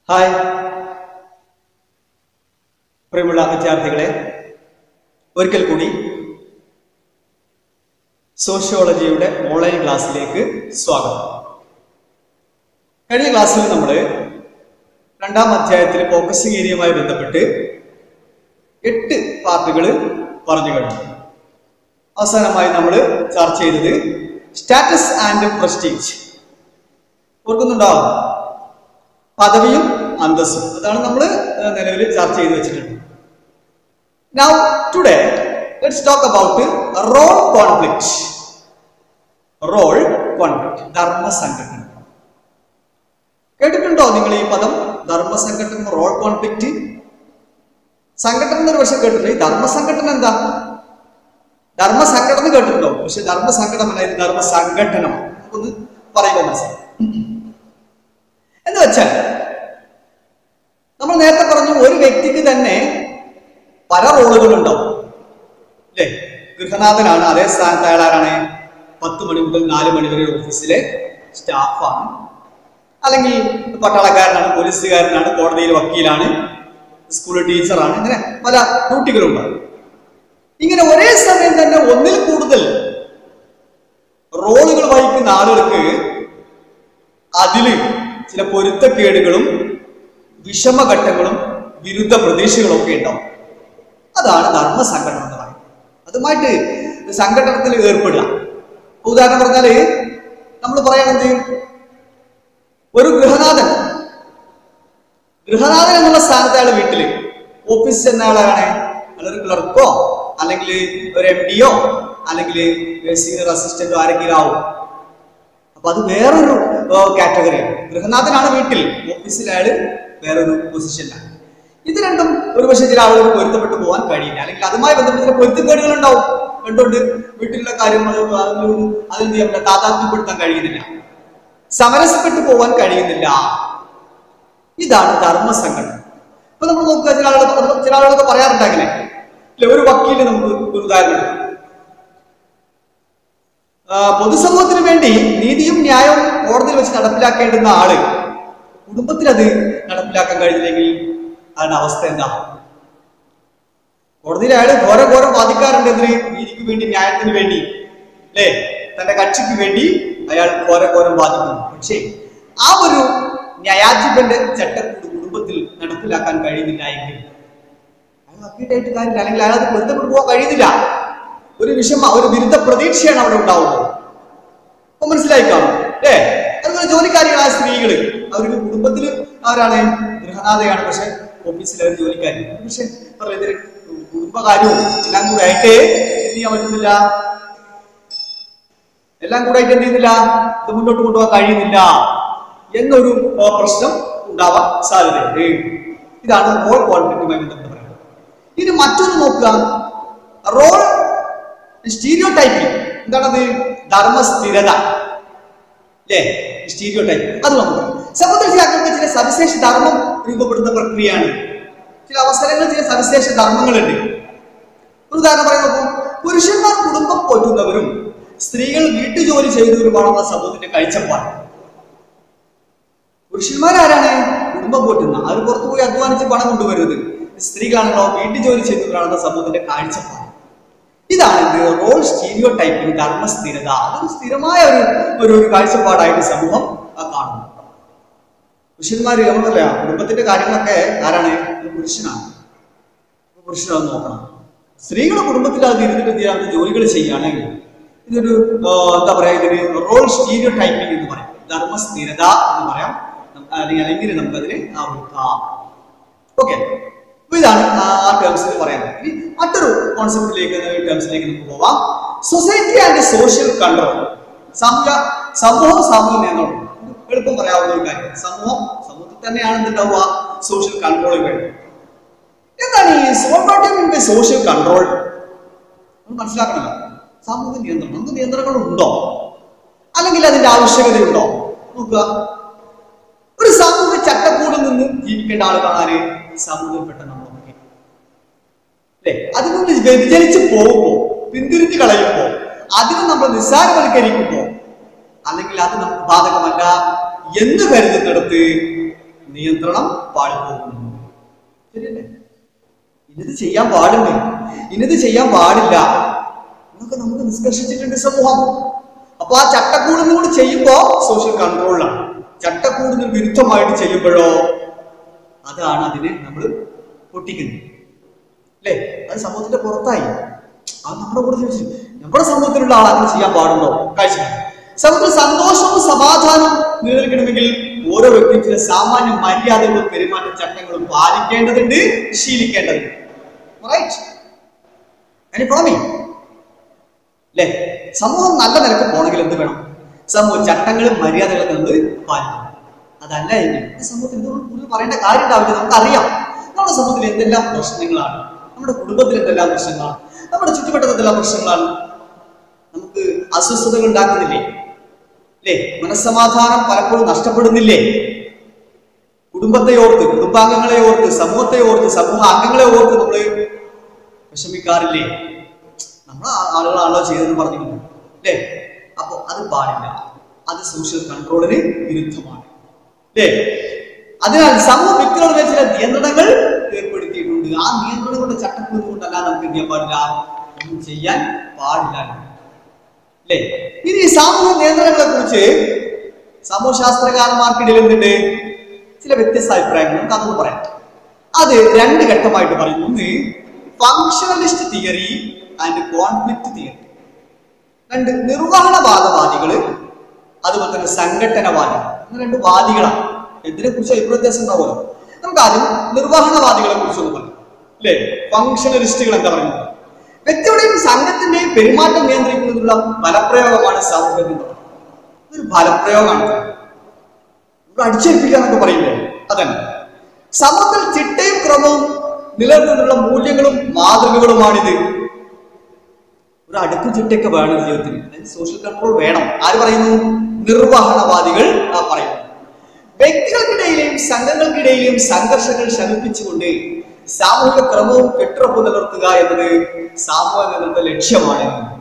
Hi പ്രിയമുള്ള വിദ്യാർത്ഥികളെ ഒരിക്കൽ കൂടി സോഷ്യോളജിയുടെ ഓൺലൈൻ ക്ലാസ്സിലേക്ക് സ്വാഗതം കഴിഞ്ഞ ക്ലാസ്സിൽ നമ്മൾ രണ്ടാം അധ്യായത്തിൽ ഫോക്കസിംഗ് ഏരിയയുമായി ബന്ധപ്പെട്ട് എട്ട് പാർട്ടുകൾ പറഞ്ഞു കഴിഞ്ഞു അവസാനമായി നമ്മൾ ചർച്ച ചെയ്തത് സ്റ്റാറ്റസ് ആൻഡ് പ്രസ്റ്റീജ് ഓർക്കുന്നുണ്ടാവും പദവിയും അന്തസ്സും അതാണ് നമ്മൾ നിലവിൽ ചർച്ച ചെയ്ത് വെച്ചിട്ടുണ്ട് now today let's talk about role conflict role conflict ധർമ്മസംഘടന കേട്ടിട്ടുണ്ടോ നിങ്ങൾ ഈ പദം ധർമ്മസംഘടന റോൾ കോൺഫ്ലിക്റ്റ് സംഘടന എന്നൊരു പക്ഷെ കേട്ടിട്ടുണ്ട് ഈ ധർമ്മസംഘടന എന്താ ധർമ്മസംഘടന കേട്ടിട്ടുണ്ടോ പക്ഷെ ധർമ്മസംഘടന ഇത് ധർമ്മസംഘടനം ഒന്ന് പറയുമ്പോൾ മനസ്സിലാവും എന്ന് വെച്ചാൽ നമ്മൾ നേരത്തെ പറഞ്ഞു ഒരു വ്യക്തിക്ക് തന്നെ പല റോളുകൾ ഉണ്ടാവും അല്ലേ ഗൃഹനാഥനാണ് അതേ സ്ഥാനത്ത് അയാൾ ആരാണ് പത്ത് മണി മുതൽ നാല് മണി വരെ ഓഫീസിലെ സ്റ്റാഫാണ് അല്ലെങ്കിൽ പട്ടാളക്കാരനാണ് പോലീസുകാരനാണ് കോടതിയിൽ വക്കീലാണ് സ്കൂൾ ടീച്ചറാണ് ഇങ്ങനെ പല ഡ്യൂട്ടികളുണ്ട് ഇങ്ങനെ ഒരേ സമയം തന്നെ ഒന്നിൽ കൂടുതൽ റോളുകൾ വഹിക്കുന്ന ആളുകൾക്ക് അതില് ചില പൊരുത്തക്കേടുകളും വിഷമഘട്ടങ്ങളും വിരുദ്ധ പ്രതീക്ഷകളും ഒക്കെ ഉണ്ടാവും അതാണ് ധർമ്മസംഘടന എന്ന് പറയുന്നത് അതുമായിട്ട് സംഘടനത്തിൽ ഏർപ്പെടുക ഇപ്പൊ ഉദാഹരണം പറഞ്ഞാല് നമ്മൾ പറയണത് ഒരു ഗൃഹനാഥൻ ഗൃഹനാഥൻ എന്നുള്ള സ്ഥാനത്ത് അയാൾ വീട്ടില് ഓഫീസ് ചെന്ന ആളാണ് അയാളൊരു ക്ലർക്കോ അല്ലെങ്കിൽ ഒരു എം ഡിയോ അല്ലെങ്കിൽ സീനിയർ അസിസ്റ്റന്റോ ആരെങ്കിലും ആവും അപ്പൊ അത് വേറൊരു കാറ്റഗറിയാണ് ഗൃഹനാഥനാണ് വീട്ടിൽ ഓഫീസിൽ അയാൾ വേറൊരു പൊസിഷനിലാണ് ഇത് രണ്ടും ഒരുപക്ഷെ ചില ആളുകൾ പൊരുത്തപ്പെട്ടു പോകാൻ കഴിയില്ല അല്ലെങ്കിൽ അതുമായി ബന്ധപ്പെട്ട ചില പൊരുത്തക്കേടുകൾ ഉണ്ടാവും കണ്ടുകൊണ്ട് വീട്ടിലുള്ള കാര്യങ്ങൾ അതെന്ത് ചെയ്യാൻ പറ്റില്ല താതാത്മ്യപ്പെടുത്താൻ കഴിയുന്നില്ല സമരസപ്പെട്ടു പോകാൻ കഴിയുന്നില്ല ഇതാണ് ധർമ്മസംഘടന ഇപ്പൊ നമ്മൾ നോക്കുക ചില ആളുകൾ ചില ആളുകളൊക്കെ പറയാറുണ്ട് അങ്ങനെ അല്ലെ ഒരു വക്കീല് നമുക്ക് ഒരു ഉദാഹരണം എടുക്കാം ആ, പൊതുസമൂഹത്തിന് വേണ്ടി നീതിയും ന്യായവും കോടതിയിൽ വെച്ച് നടപ്പിലാക്കേണ്ടുന്ന ആള് കുടുംബത്തിൽ അത് നടപ്പിലാക്കാൻ കഴിഞ്ഞില്ലെങ്കിൽ അതിന്റെ അവസ്ഥ എന്താ കോടതിയിൽ അയാൾ ഘോര ഘോരം വാദിക്കാറുണ്ട് എന്തിന് നീതിക്ക് വേണ്ടി ന്യായത്തിന് വേണ്ടി അല്ലേ തന്റെ കക്ഷിക്ക് വേണ്ടി അയാൾ ഘോര ഘോരം വാദിക്കുന്നു പക്ഷേ ആ ഒരു ന്യായാധിപന്റെ ചട്ടക്കൂട് കുടുംബത്തിൽ നടപ്പിലാക്കാൻ കഴിയുന്നില്ല എങ്കിൽ അയാൾ വക്കീലായിട്ട് കാര്യമില്ല അല്ലെങ്കിൽ അയാൾ അത് ബന്ധപ്പെട്ടു പോകാൻ കഴിയുന്നില്ല ഒരു വിഷമ ഒരു വിരുദ്ധ പ്രതീക്ഷയാണ് അവിടെ ഉണ്ടാവുന്നത് അപ്പൊ മനസ്സിലായി കാണും അല്ലേ അതുപോലെ ജോലിക്കാരികളായ സ്ത്രീകള് അവർക്ക് കുടുംബത്തിൽ ആരാണ് ഗൃഹനാഥയാണ് പക്ഷെ ഓഫീസിൽ അവർ ജോലിക്കാരി പക്ഷെ പറയുന്നത് കുടുംബകാര്യവും എല്ലാം കൂടെ ആയിട്ട് എന്ത് ചെയ്യാൻ പറ്റുന്നില്ല എല്ലാം കൂടെ ആയിട്ട് എന്ത് ചെയ്യുന്നില്ല ഇത് മുന്നോട്ട് കൊണ്ടുപോകാൻ കഴിയുന്നില്ല എന്നൊരു ആ, പ്രശ്നം ഉണ്ടാവാൻ സാധ്യതയുണ്ട് ഇതാണ് റോൾ കോൺഫ്ലിക്റ്റുമായി ബന്ധപ്പെട്ട് പറയുന്നത് ഇനി മറ്റൊന്ന് നോക്കുക റോൾ സ്റ്റീരിയോ ടൈപ്പിംഗ് എന്താണത് ധർമ്മസ്ഥിരത അല്ലേ സ്റ്റീരിയോ ടൈപ്പ് അത് നമുക്ക് സമുദ്രജാഗ്രത ചില സവിശേഷ ധർമ്മം രൂപപ്പെടുന്ന പ്രക്രിയയാണ് ചില അവസരങ്ങളിൽ ചില സവിശേഷ ധർമ്മങ്ങളുണ്ട് ഒരു ഉദാഹരണം പറയാൻ നോക്കൂ പുരുഷന്മാർ കുടുംബം പോറ്റുന്നവരും സ്ത്രീകൾ വീട്ടുജോലി ചെയ്തവരുമാണെന്ന സമൂഹത്തിന്റെ കാഴ്ചപ്പാട് പുരുഷന്മാരാരാണ് കുടുംബം പോറ്റുന്ന അവർ പുറത്തു പോയി അധ്വാനിച്ച് പണം കൊണ്ടുവരുന്നത് സ്ത്രീകളാണല്ലോ വീട്ടുജോലി ചെയ്യുന്നവരാണെന്ന സമൂഹത്തിന്റെ കാഴ്ചപ്പാട് ഇതാണ് ഇത് റോൾ സ്റ്റീരിയോ ടൈപ്പിംഗ് ധർമ്മസ്ഥിരത അതൊരു സ്ഥിരമായ ഒരു ഒരു ഒരു കാഴ്ചപ്പാടായിട്ട് സമൂഹം ആ കാണുന്നു പുരുഷന്മാര് നമ്മളല്ല കുടുംബത്തിന്റെ കാര്യങ്ങളൊക്കെ ആരാണ് ഇത് പുരുഷനാണ് അപ്പൊ പുരുഷനത് നോക്കണം സ്ത്രീകൾ കുടുംബത്തിൽ അത് ഇരുന്നിട്ട് എന്ത് ചെയ്യാം ജോലികൾ ചെയ്യുകയാണെങ്കിൽ ഇതൊരു ആ, എന്താ പറയാ ഇതിന് റോൾ സ്റ്റീരിയോ ടൈപ്പിംഗ് എന്ന് പറയും ധർമ്മസ്ഥിരത എന്ന് പറയാം നം- അല്ലെങ്കിൽ അല്ലെങ്കിൽ നമുക്കതിനെ ആവർക്കാം ഓക്കെ അപ്പൊ ഇതാണ് ആ- ആ ടേംസിൽ പറയുന്നത് ഇനി മറ്റൊരു കോൺസെപ്റ്റിലേക്ക് ടേംസിലേക്ക് നമുക്ക് പോവാം സൊസൈറ്റി ആൻഡ് സോഷ്യൽ കൺട്രോൾ സമൂഹ സമൂഹം സാമൂഹ്യ നിയന്ത്രണം ഇത് എളുപ്പം പറയാവുന്ന ഒരു കാര്യം സമൂഹം സമൂഹത്തിൽ തന്നെയാണ് എന്തുണ്ടാവുക സോഷ്യൽ കൺട്രോൾ വേണ്ടത് എന്താണ് ഈ സോഷ്യൽ കൺട്രോൾ നമ്മൾ മനസ്സിലാക്കണമല്ലോ സാമൂഹ്യ നിയന്ത്രണം എന്ത് നിയന്ത്രണങ്ങൾ ഉണ്ടോ അല്ലെങ്കിൽ അതിന്റെ ആവശ്യകതയുണ്ടോ നോക്കുക ഒരു സാമൂഹ്യ ചട്ടക്കൂടിൽ നിന്ന് ജീവിക്കേണ്ട ആളുകളാണ് ആര് സമൂഹത്തിൽപ്പെട്ട നമ്മളൊക്കെ അല്ലെ അതിൽ നിന്ന് വ്യതിചലിച്ച് പോകുമ്പോ പിന്തിരിഞ്ഞ് കളയുമ്പോ അതിനെ നമ്മൾ നിസ്സാരവൽക്കരിക്കുമ്പോ അല്ലെങ്കിൽ അത് നമുക്ക് ബാധകമല്ല എന്ന് കരുതുന്നിടത്ത് നിയന്ത്രണം പാടിപ്പോകുന്നു ശരിയല്ലേ ഇന്നത് ചെയ്യാൻ പാടുണ്ട് ഇന്നത് ചെയ്യാൻ പാടില്ല എന്നൊക്കെ നമുക്ക് നിഷ്കർഷിച്ചിട്ടുണ്ട് സമൂഹം അപ്പൊ ആ ചട്ടക്കൂടും കൂടി ചെയ്യുമ്പോ സോഷ്യൽ കൺട്രോളിലാണ് ചട്ടക്കൂടിന് വിരുദ്ധമായിട്ട് ചെയ്യുമ്പോഴോ അതാണ് അതിനെ നമ്മൾ പൊട്ടിക്കുന്നത് അല്ലേ അത് സമൂഹത്തിന്റെ പുറത്തായി അത് നമ്മുടെ കൂടെ ചോദിച്ചു നമ്മുടെ സമൂഹത്തിലുള്ള ആൾ അങ്ങനെ ചെയ്യാൻ പാടുണ്ടോ കാഴ്ച സമൂഹത്തിൽ സന്തോഷവും സമാധാനവും നിലനിൽക്കണമെങ്കിൽ ഓരോ വ്യക്തിയും ചില സാമാന്യ മര്യാദകളും പെരുമാറ്റ ചട്ടങ്ങളും പാലിക്കേണ്ടതുണ്ട് ശീലിക്കേണ്ടതുണ്ട് റൈറ്റ് അതിന് ഫോളോ അല്ലേ സമൂഹം നല്ല നിലക്ക് പോകണമെങ്കിൽ എന്ത് വേണം സമൂഹ ചട്ടങ്ങളും മര്യാദകളും നമ്മൾ പാലിക്കണം അതല്ല എങ്കിൽ ഈ സമൂഹത്തിൽ ഇത് കൂടുതൽ പറയേണ്ട കാര്യം ഉണ്ടാവില്ല നമുക്കറിയാം നമ്മുടെ സമൂഹത്തിൽ എന്തെല്ലാം പ്രശ്നങ്ങളാണ് നമ്മുടെ കുടുംബത്തിൽ എന്തെല്ലാം പ്രശ്നങ്ങളാണ് നമ്മുടെ ചുറ്റുവട്ടത്തിൽ എന്തെല്ലാം പ്രശ്നങ്ങളാണ് നമുക്ക് അസ്വസ്ഥതകൾ ഉണ്ടാക്കുന്നില്ലേ അല്ലേ മനസ്സമാധാനം പലപ്പോഴും നഷ്ടപ്പെടുന്നില്ലേ കുടുംബത്തെ ഓർത്ത് കുടുംബാംഗങ്ങളെ ഓർത്ത് സമൂഹത്തെ ഓർത്ത് സമൂഹ അംഗങ്ങളെ ഓർത്ത് നമ്മൾ വിഷമിക്കാറില്ലേ നമ്മൾ ആളുകളാണല്ലോ ചെയ്തതെന്ന് പറഞ്ഞിരുന്നു അല്ലേ അപ്പൊ അത് പാടില്ല അത് സോഷ്യൽ കൺട്രോളിന് വിരുദ്ധമാണ് അല്ലേ അതിനാൽ സമൂഹ വ്യക്തികളുടെ മേൽ ചില നിയന്ത്രണങ്ങൾ ഏർപ്പെടുത്തിയിട്ടുണ്ട് ആ നിയന്ത്രണങ്ങളുടെ ചട്ടക്കൂട് കൊണ്ടല്ല നമുക്ക് എന്ത് ചെയ്യാൻ പാടില്ല ഒന്നും ചെയ്യാൻ പാടില്ല അല്ലേ ഇനി ഈ സാമൂഹ്യ നിയന്ത്രണങ്ങളെ കുറിച്ച് സമൂഹശാസ്ത്രകാരന്മാർക്കിടയിൽ എന്തുണ്ട് ചില വ്യത്യസ്ത അഭിപ്രായങ്ങൾ നമുക്ക് അതൊന്ന് പറയാം അത് രണ്ട് ഘട്ടമായിട്ട് പറയുന്നു ഒന്ന് functionalist theory and conflict theory രണ്ട് നിർവഹണവാദവാദികള് അതുപോലെ തന്നെ സംഘടനവാദികൾ അങ്ങനെ രണ്ട് വാദികളാണ് എന്തിനെ കുറിച്ച് അഭിപ്രായ വ്യത്യാസം ഉണ്ടാവുമല്ലോ നമുക്ക് ആദ്യം നിർവഹണവാദികളെ കുറിച്ച് ഒന്ന് പറയാം അല്ലേ ഫങ്ഷണലിസ്റ്റുകൾ എന്താ പറയുന്നത് വ്യക്തിയുടെയും സംഘത്തിന്റെയും പെരുമാറ്റം നിയന്ത്രിക്കുന്നതിനുള്ള ഫലപ്രയോഗമാണ് സാമൂഹ്യ നിയന്ത്രണം ഇതൊരു ഫലപ്രയോഗമാണ് നമ്മൾ അടിച്ചേൽപ്പിക്കാന്നൊക്കെ പറയില്ലേ അതന്നെ സമൂഹത്തിൽ ചിട്ടയും ക്രമവും നിലനിർത്തുന്നുള്ള മൂല്യങ്ങളും മാതൃകകളുമാണിത് ഒരു അടുക്കും ചിട്ടയൊക്കെ വേണം ജീവിതത്തിന് അതായത് സോഷ്യൽ കൺട്രോൾ വേണം ആര് പറയുന്നു നിർവഹണവാദികൾ ആ പറയുന്നു വ്യക്തികൾക്കിടയിലെയും സംഘങ്ങൾക്കിടയിലെയും സംഘർഷങ്ങൾ ശമിപ്പിച്ചുകൊണ്ട് സാമൂഹിക ക്രമവും കെട്ടുറപ്പും നിലനിർത്തുക എന്നത് സാമൂഹിക നിലനിർത്ത ലക്ഷ്യമാണ്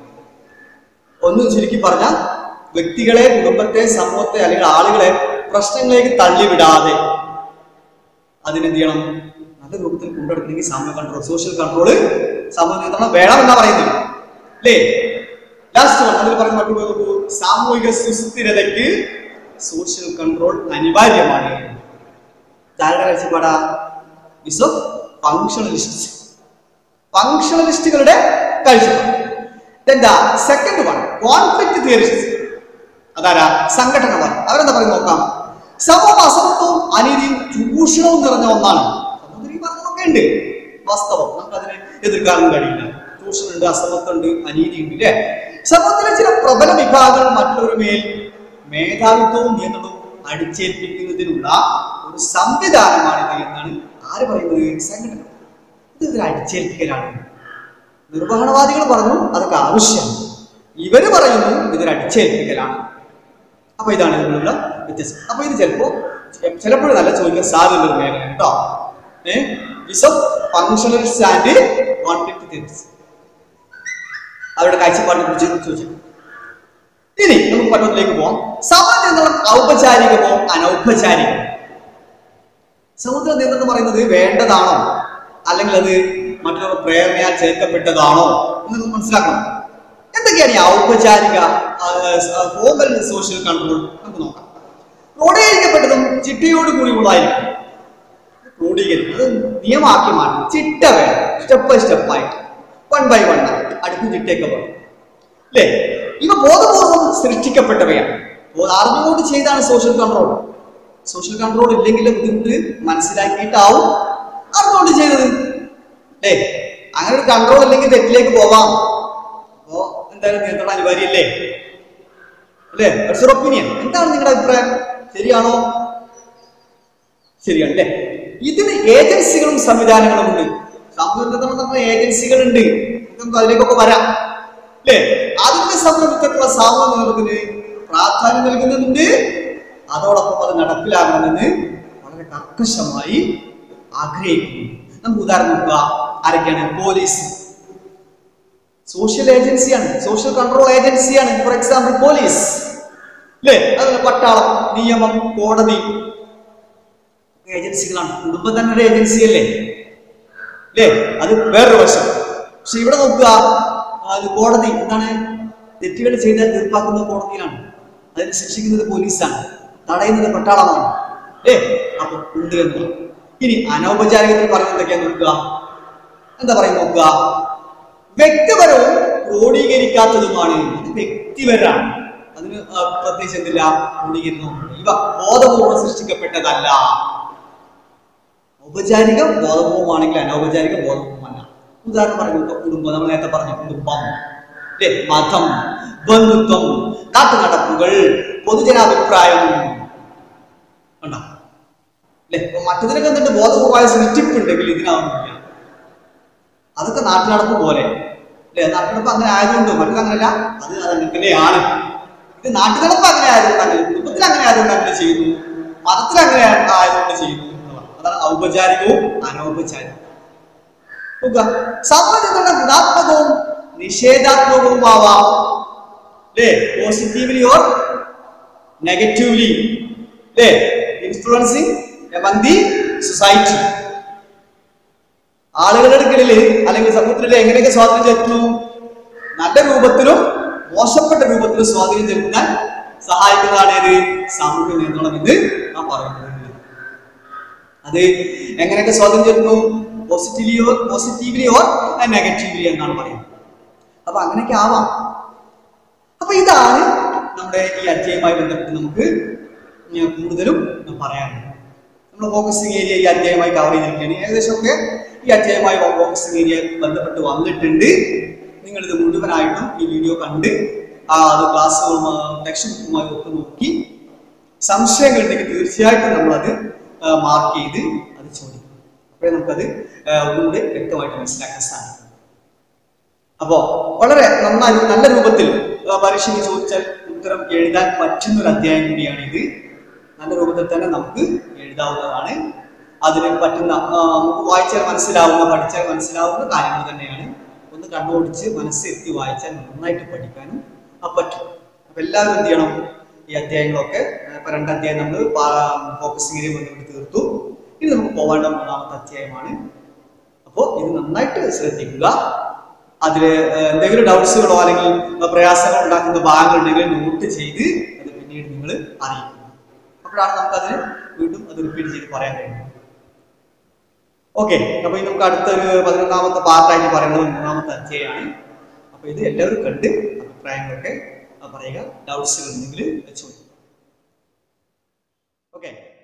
ഒന്ന് ചുരുക്കി പറഞ്ഞാൽ വ്യക്തികളെ കുടുംബത്തെ സമൂഹത്തെ അല്ലെങ്കിൽ ആളുകളെ പ്രശ്നങ്ങളിലേക്ക് തള്ളിവിടാതെ അതിനെന്ത് ചെയ്യണം നല്ല രൂപത്തിൽ കൊണ്ടെടുക്കണമെങ്കിൽ സാമൂഹ്യ കൺട്രോൾ സോഷ്യൽ കൺട്രോൾ സാമൂഹ്യ നിയന്ത്രണം വേണം എന്നാ പറയുന്നത് അല്ലേ ലാസ്റ്റ് വൺ അതിൽ പറഞ്ഞ മറ്റു നോക്കൂ സാമൂഹിക സുസ്ഥിരതയ്ക്ക് സോഷ്യൽ കൺട്രോൾ അനിവാര്യമാണ് ആരുടെ കാഴ്ചപ്പാടാ ഇസ് ഫങ്ഷണലിസ്റ്റ് ഫങ്ഷണലിസ്റ്റുകളുടെ കാഴ്ചപ്പാട് എന്താ സെക്കൻഡ് വൺ കോൺഫ്ലിക്ട് തിയറിസ്റ്റ് അതാരാ സംഘടനവാദം അവരെന്താ പറയുന്നത് നോക്കാം സമൂഹ അസമത്വവും അനീതിയും ചൂഷണവും നിറഞ്ഞ ഒന്നാണ് സമൂഹത്തിൽ ഈ പറഞ്ഞതൊക്കെ ഉണ്ട് വാസ്തവം നമുക്ക് അതിനെ എതിർക്കാനും കഴിയില്ല ചൂഷണമുണ്ട് അസമത്വമുണ്ട് അനീതി ഉണ്ട് അല്ലേ സമൂഹത്തിലെ ചില പ്രബല വിഭാഗങ്ങൾ മറ്റൊരു മേൽ മേധാവിത്വവും നിയന്ത്രണവും അടിച്ചേൽപ്പിക്കുന്നതിനുള്ള ഒരു സംവിധാനമാണിത് എന്നാണ് ആര് പറയുന്നത് സംഘടന ഇത് ഇതിൽ അടിച്ചേൽപ്പിക്കലാണ് നിർവഹണവാദികൾ പറഞ്ഞു അതൊക്കെ ആവശ്യമാണ് ഇവര് പറയുന്നു ഇതൊരു അടിച്ചേൽപ്പിക്കലാണ് അപ്പൊ ഇതാണ് ഇതിനുള്ള വ്യത്യാസം അപ്പൊ ഇത് ചിലപ്പോ ചിലപ്പോഴും നല്ല ചോദിക്കാൻ സാധ്യതയുള്ള ഒരു മേഖല കേട്ടോ ഏഹ് വിസം ഫങ്ഷണലിസ്റ്റ് ആൻഡ് കോൺഫ്ലിക്ട് തിയറിസ് അവരുടെ കാഴ്ചപ്പാടിനെ കുറിച്ച് ചോദിച്ചു ഇനി നമുക്ക് മറ്റൊന്നിലേക്ക് പോവാം സമാജ നിയന്ത്രണം ഔപചാരികമോ അനൗപചാരികമോ സമുദ്ര നിയന്ത്രണം എന്ന് പറയുന്നത് വേണ്ടതാണോ അല്ലെങ്കിൽ അത് മറ്റൊരു പ്രേരണയാൽ ചേർക്കപ്പെട്ടതാണോ എന്ന് നമുക്ക് മനസ്സിലാക്കണം എന്തൊക്കെയാണ് ഈ ഔപചാരിക ഫോമൽ സോഷ്യൽ കൺട്രോൾ നമുക്ക് നോക്കാം ക്രോഡീകരിക്കപ്പെട്ടതും ചിട്ടയോട് കൂടിയുള്ളതായിരിക്കും ക്രോഡീകരിക്കും അത് നിയമമാക്കി മാറ്റി ചിട്ട വേണം സ്റ്റെപ്പ് ബൈ സ്റ്റെപ്പ് ആയിട്ട് വൺ ബൈ വൺ ആയിട്ട് അടുക്കും ചിട്ടയൊക്കെ വേണം അല്ലേ ഇവ ബോധപൂർവം സൃഷ്ടിക്കപ്പെട്ടവയാണ് ബോ- അറിഞ്ഞുകൊണ്ട് ചെയ്താണ് സോഷ്യൽ കൺട്രോൾ സോഷ്യൽ കൺട്രോൾ ഇല്ലെങ്കിൽ ബുദ്ധിമുട്ട് മനസ്സിലാക്കിയിട്ടാവും അറിഞ്ഞുകൊണ്ട് ചെയ്തത് അല്ലേ അങ്ങനെ ഒരു കൺട്രോൾ ഇല്ലെങ്കിൽ തെറ്റിലേക്ക് പോവാം അപ്പോ എന്തായാലും നിയന്ത്രണം അനിവാര്യമല്ലേ അല്ലേ ഒപ്പീനിയൻ എന്താണ് നിങ്ങളുടെ അഭിപ്രായം ശരിയാണോ ശരിയാണ് അല്ലേ ഇതിന് ഏജൻസികളും സംവിധാനങ്ങളും ഉണ്ട് സാമൂഹ്യ നിയന്ത്രണം പറഞ്ഞ ഏജൻസികളുണ്ട് നമുക്ക് അതിലേക്കൊക്കെ വരാം അല്ലേ അതിന്റെ സംബന്ധിച്ചിട്ടുള്ള സാമൂഹ്യ നിയമത്തിന് പ്രാധാന്യം നൽകുന്നതുണ്ട് അതോടൊപ്പം അത് നടപ്പിലാകണമെന്ന് വളരെ കർക്കശമായി ആഗ്രഹിക്കുന്നു നമുക്ക് ഉദാഹരണം നോക്കുക ആരൊക്കെയാണ് പോലീസ് സോഷ്യൽ ഏജൻസിയാണ് സോഷ്യൽ കൺട്രോൾ ഏജൻസിയാണ് ഫോർ എക്സാമ്പിൾ പോലീസ് അല്ലേ അതുപോലെ പട്ടാളം നിയമം കോടതി ഏജൻസികളാണ് കുടുംബം തന്നെ ഒരു ഏജൻസി അല്ലേ അല്ലേ അത് വേറൊരു വശം പക്ഷെ ഇവിടെ നോക്കുക അത് കോടതി എന്താണ് തെറ്റുകൾ ചെയ്താൽ തീർപ്പാക്കുന്ന കോടതിയിലാണ് അതിന് ശിക്ഷിക്കുന്നത് പോലീസാണ് തടയുന്നത് പട്ടാളമാണ് അല്ലേ അപ്പൊ ഉണ്ട് എന്ന് ഇനി അനൗപചാരികത്തിൽ പറയുന്നത് എന്തൊക്കെയാ നോക്കുക എന്താ പറയുക നോക്കുക വ്യക്തിപരവും ക്രോഡീകരിക്കാത്തതുമാണ് ഇത് വ്യക്തിപരമാണ് അതിന് ആ, പ്രത്യേകിച്ച് എന്തില്ല ക്രോഡീകരണം ഇവ ബോധപൂർവ്വം സൃഷ്ടിക്കപ്പെട്ടതല്ല ഔപചാരിക ബോധപൂർവമാണെങ്കിൽ അനൗപചാരിക ബോധപൂർവമല്ല ഉദാഹരണം പറയുന്നത് കുടുംബം നമ്മൾ നേരത്തെ പറഞ്ഞു കുടുംബം അല്ലേ മതം ബന്ധുത്വം നാട്ടുനടപ്പുകൾ പൊതുജനാഭിപ്രായം കണ്ടോ അല്ലേ അപ്പൊ മറ്റതിനൊക്കെ എന്തുണ്ട് ബോധപൂർവമായ സൃഷ്ടിപ്പുണ്ടെങ്കിൽ ഇതിനാവുന്നില്ല അതൊക്കെ നാട്ടുനടപ്പ് പോലെ അല്ലേ നാട്ടുനടപ്പ് അങ്ങനെ ആയതുകൊണ്ട് മറ്റത് അങ്ങനെയല്ല അത് അതങ്ങനെ തന്നെയാണ് ഇത് നാട്ടുനടപ്പ് അങ്ങനെ ആയതുകൊണ്ട് അങ്ങനെ കുടുംബത്തിൽ അങ്ങനെ ആയതുകൊണ്ട് അങ്ങനെ ചെയ്യുന്നു മതത്തിൽ അങ്ങനെ ആയതുകൊണ്ട് ചെയ്യുന്നു എന്നുള്ളതാണ്. അതാണ് ഔപചാരികവും അനൗപചാരികവും നോക്കുക സമ്മതിക്കുന്ന ഗുണാത്മകവും നിഷേധാത്മകവുമാവാം അല്ലേ പോസിറ്റീവ്ലി ഓർ നെഗറ്റീവ്ലി അല്ലേ ഇൻഫ്ലുവൻസിങ് എമംഗ് ദി സൊസൈറ്റി ആളുകളുടെ അടുക്കലിൽ അല്ലെങ്കിൽ സമൂഹത്തിൽ എങ്ങനെയൊക്കെ സ്വാധീനം ചെലുത്തുന്നു നല്ല രൂപത്തിലും മോശപ്പെട്ട രൂപത്തിലും സ്വാധീനം ചെലുത്താൻ സഹായിക്കുന്നതാണ് ഏത് സാമൂഹ്യ നിയന്ത്രണം എന്ന് നാം പറയുന്നത് അത് എങ്ങനെയൊക്കെ സ്വാധീനം ചെലുത്തുന്നു positively or positively or negatively എന്നാണ് പറയുന്നത് അപ്പൊ അങ്ങനെയൊക്കെ ആവാം അപ്പൊ ഇതാണ് നമ്മുടെ ഈ അധ്യായവുമായി ബന്ധപ്പെട്ട് നമുക്ക് ഇനി കൂടുതലും പറയാനുള്ളത് നമ്മൾ ഫോക്കസിങ് ഏരിയ ഈ അധ്യായമായി കവർ ചെയ്തിരിക്കുകയാണ് ഏകദേശം ഒക്കെ ഈ അധ്യായമായി ഫോക്കസിങ് ഏരിയ ബന്ധപ്പെട്ട് വന്നിട്ടുണ്ട് നിങ്ങൾ ഇത് മുഴുവനായിട്ടും ഈ വീഡിയോ കണ്ട് ആ അത് ക്ലാസ്സുകളും ടെക്സ്റ്റ് ബുക്കുമായി ഒക്കെ നോക്കി സംശയങ്ങൾ ഉണ്ടെങ്കിൽ തീർച്ചയായിട്ടും നമ്മളത് മാർക്ക് ചെയ്ത് അത് ചോദിക്കും അപ്പോഴേ നമുക്കത് ആ, ഒന്നുകൂടി വ്യക്തമായിട്ട് മനസ്സിലാക്കാൻ സാധിക്കും അപ്പോ വളരെ നന്നായി നല്ല രൂപത്തിൽ ആ, പരീക്ഷയ്ക്ക് ചോദിച്ചാൽ ഉത്തരം എഴുതാൻ പറ്റുന്ന ഒരു അധ്യായം കൂടിയാണ് ഇത് നല്ല രൂപത്തിൽ തന്നെ നമുക്ക് എഴുതാവുന്നതാണ് അതിന് പറ്റുന്ന ആ, നമുക്ക് വായിച്ചാൽ മനസ്സിലാവുന്ന പഠിച്ചാൽ മനസ്സിലാവുന്ന കാര്യങ്ങൾ തന്നെയാണ് ഒന്ന് കണ്ണോടിച്ച് മനസ്സിരുത്തി വായിച്ചാൽ നന്നായിട്ട് പഠിക്കാനും ആ പറ്റും അപ്പൊ എല്ലാവരും എന്ത് ചെയ്യണം ഈ അധ്യായങ്ങളൊക്കെ ആ, ഇപ്പൊ രണ്ട് അധ്യായം നമ്മൾ ഫോക്കസിംഗ് ഏരിയ ബന്ധപ്പെട്ട് തീർത്തു ഇനി നമുക്ക് പോകേണ്ട മൂന്നാമത്തെ അധ്യായമാണ് അപ്പോൾ ഇത് നന്നായിട്ട് ശ്രദ്ധിക്കുക അതിൽ എന്തെങ്കിലും ഡൗട്ട്സുകളോ അല്ലെങ്കിൽ പ്രയാസങ്ങൾ ഉണ്ടാക്കുന്ന ഭാഗങ്ങൾ ഉണ്ടെങ്കിൽ നോട്ട് ചെയ്ത് അത് പിന്നീട് നിങ്ങൾ അറിയിക്കുക അപ്പോഴാണ് നമുക്കതിന് വീണ്ടും അത് റിപ്പീറ്റ് ചെയ്ത് പറയാൻ കഴിയുന്നത് ഓക്കെ അപ്പൊ ഇനി നമുക്ക് അടുത്തൊരു പതിനൊന്നാമത്തെ പാർട്ടായിട്ട് പറയുന്നത് മൂന്നാമത്തെ അധ്യായമാണ് അപ്പൊ ഇത് എല്ലാവരും കണ്ട് അഭിപ്രായങ്ങളൊക്കെ പറയുക ഡൗട്ട്സുകൾ ഉണ്ടെങ്കിൽ ചോദിക്കുക ഓക്കെ